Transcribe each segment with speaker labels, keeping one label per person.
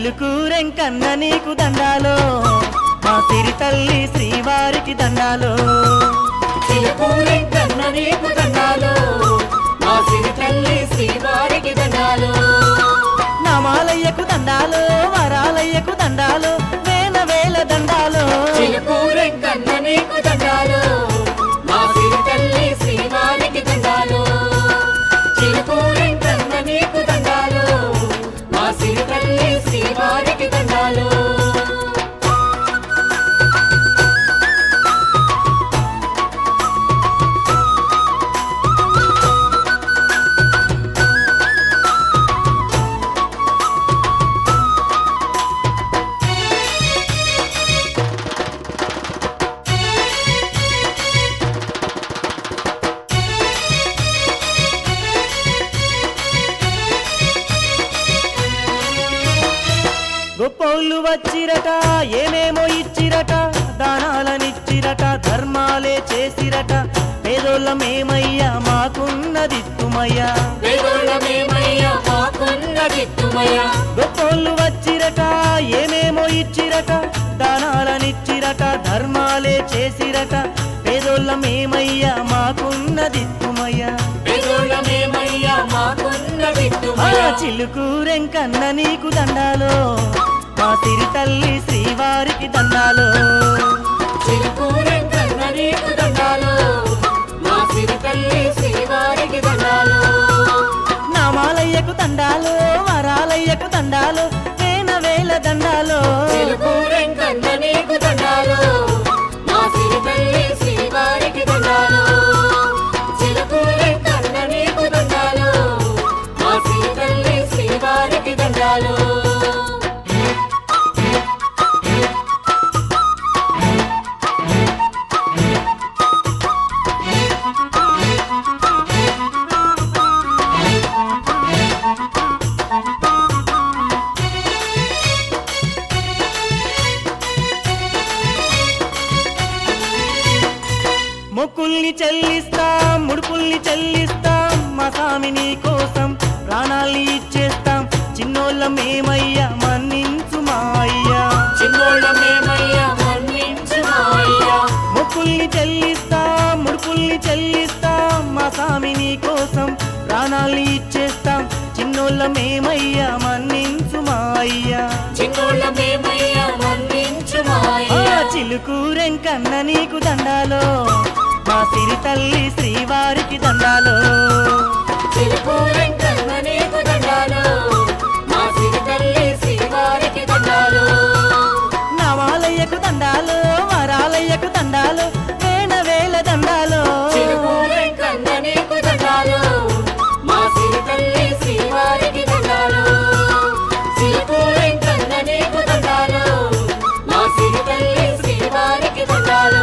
Speaker 1: చిలుకూరెంకన్న నీకు దండాలో మా సిరి తల్లి శ్రీవారికి దండాలో
Speaker 2: చిలుకూరెంకన్న నీకు దండాలు మా సిరి తల్లి శ్రీవారికి దండాలు
Speaker 1: నామాలయ్యకు దండాలో వరాలయ్యకు దండాలో వేల వేల దండాలో
Speaker 2: చిలుకూరెంకన్న నీకు దండాలు మా సిరి తల్లి శ్రీవారికి దండాలు చిలుకూరెంకన్న నీకు దండాలు మా సిరి తల్లి శ్రీవారికి దండాలు
Speaker 1: గొప్పోళ్ళు వచ్చిరట ఏమేమో ఇచ్చిరట దానాలనిచ్చిరట ధర్మాలే చేసిరట పేదోళ్ళమేమయ్యా మాకున్నదిత్తుమయ్యా
Speaker 2: వేదోళమేమయ్యా మాకున్నదిత్తుమయ్యా
Speaker 1: గొప్పోళ్ళు వచ్చిరట ఏమేమో ఇచ్చిరట దానాలనిచ్చిరట ధర్మాలే చేసిరట పేదోళ్ళమేమయ్యా మాకున్నదిత్తుమయ్యా
Speaker 2: వేదోళమేమయ్యా
Speaker 1: ఆ
Speaker 2: మాకున్నదిత్తుమయ్యా
Speaker 1: చిలుకూరెంకన్న నీకు దండాలో మా సిరి తల్లి శ్రీవారికి దండాలో
Speaker 2: చిలుకూరెంకన్న నీకు దండాలు మా సిరి తల్లి శ్రీవారికి దండాలు
Speaker 1: నామాలయ్యకు దండాలో వరాలయ్యకు దండాలో వేల వేల దండాలో
Speaker 2: చిలుకూరెంకన్న నీకు దండాలు మా సిరి తల్లి శ్రీవారికి దండాలు చిలుకూరెంకన్న నీకు దండాలు మా సిరి తల్లి శ్రీవారికి దండాలు
Speaker 1: మొక్కుల్ని చెల్లిస్తాం ముడుపుల్ని చెల్లిస్తాం మా స్వామి నీ కోసం ప్రాణాల్ని ఇచ్చేస్తాం చిన్నోళ్ళ మేమయ్యా మన్నించు మా అయ్యా
Speaker 2: చిన్నోళ్ళమేమయ్యా మన్నించు మాయ్యా
Speaker 1: మొక్కుల్ని చెల్లిస్తాం ముడుపుల్ని చెల్లిస్తాం మా స్వామి నీ కోసం ప్రాణాల్ని ఇచ్చేస్తాం చిన్నోళ్ళ మేమయ్యా మన్నించు మా అయ్యా
Speaker 2: చిన్నోళ్ళమేమయ్యా మన్నించు
Speaker 1: ఆ
Speaker 2: మాయ్యా
Speaker 1: చిలుకూరెంకన్న నీకు దండాలో మా సిరి తల్లి శ్రీవారికి దండాలో
Speaker 2: చిలుకూరెంకన్న నీకు దండాలు మా సిరి తల్లి శ్రీవారికి దండాలు
Speaker 1: నవాలయ్యకు దండాలో వరాలయ్యకు దండాలో వేల వేల దండాలో
Speaker 2: చిలుకూరెంకన్న నీకు దండాలు మా సిరి తల్లి శ్రీవారికి దండాలు చిలుకూరెంకన్న నీకు దండాలు మా సిరి తల్లి శ్రీవారికి దండాలు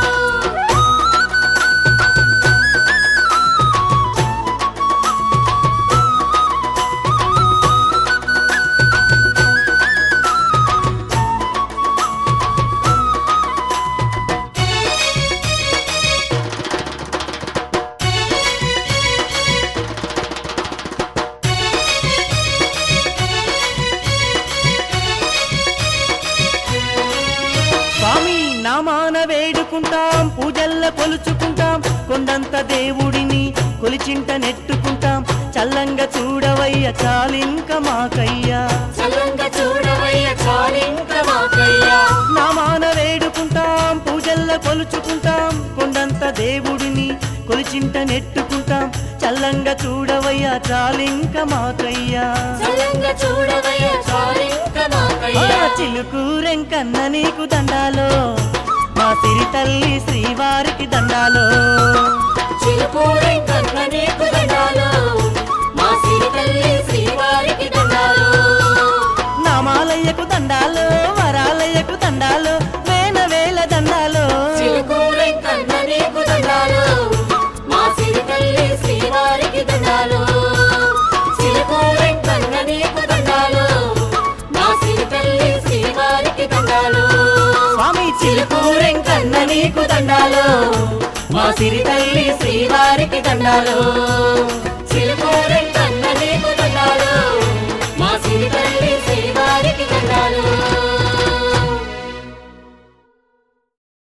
Speaker 1: స్వామి నామాన వేడుకుంటాం పూజల్ల కొలుచుకుంటాం కొండంత దేవుడిని కొలిచింట నెట్టుకుంటాం చల్లంగా చూడవయ్య చాలింక మాకయ్యా
Speaker 2: చల్లంగా చూడవయ్య చాలింక మాకయ్యా
Speaker 1: నామాన వేడుకుంటాం పూజల్ల కొలుచుకుంటాం కొండంత దేవుడిని కొలిచింట నెట్టుకుంటాం చల్లంగా చూడవయ్యా చాలింక మాకయ్యా
Speaker 2: చల్లంగా చూడవయ్య చాలింక
Speaker 1: ఆ
Speaker 2: మాకయ్యా
Speaker 1: చిలుకూరెంకన్న నీకు దండాలో మా సిరి తల్లి శ్రీవారికి దండాలో
Speaker 2: చిలుకూరెంకన్న నీకు దండాలు మా సిరి తల్లి శ్రీవారికి దండాలు
Speaker 1: నామాలయ్యకు దండాలో వరాలయ్యకు దండాలో వేల వేల దండాలో
Speaker 2: చిలుకూరెంకన్న నీకు దండాలు మా సిరి తల్లి శ్రీవారికి దండాలు చిలుకూరెంకన్న నీకు దండాలు మా సిరి తల్లి శ్రీవారికి దండాలు
Speaker 1: స్వామి
Speaker 2: చిలుకూరెంకన్న నీకు దండాలు మా సిరి తల్లి శ్రీవారికి దండాలు